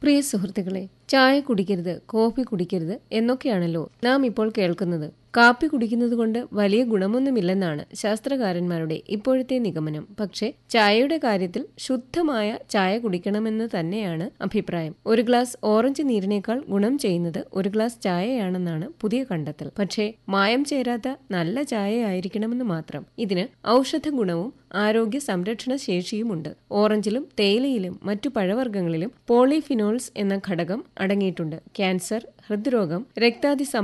പ്രിയ സുഹൃത്തുക്കളെ ചായ കുടിക്കരുത് കോഫി കുടിക്കരുത് എന്നൊക്കെയാണല്ലോ നാം ഇപ്പോൾ കേൾക്കുന്നത് കാപ്പി കുടിക്കുന്നത് കൊണ്ട് വലിയ ഗുണമൊന്നുമില്ലെന്നാണ് ശാസ്ത്രകാരന്മാരുടെ ഇപ്പോഴത്തെ നിഗമനം പക്ഷേ ചായയുടെ കാര്യത്തിൽ ശുദ്ധമായ ചായ കുടിക്കണമെന്ന് തന്നെയാണ് അഭിപ്രായം ഒരു ഗ്ലാസ് ഓറഞ്ച് നീരിനേക്കാൾ ഗുണം ചെയ്യുന്നത് ഒരു ഗ്ലാസ് ചായയാണെന്നാണ് പുതിയ കണ്ടെത്തൽ പക്ഷേ മായം ചേരാത്ത നല്ല ചായ ആയിരിക്കണമെന്ന് മാത്രം ഇതിന് ഔഷധ ഗുണവും ആരോഗ്യ സംരക്ഷണ ശേഷിയുമുണ്ട് ഓറഞ്ചിലും തേയിലയിലും മറ്റു പഴവർഗ്ഗങ്ങളിലും പോളിഫിനോൾസ് എന്ന ഘടകം അടങ്ങിയിട്ടുണ്ട് ക്യാൻസർ ഹൃദ്രോഗം രക്താതി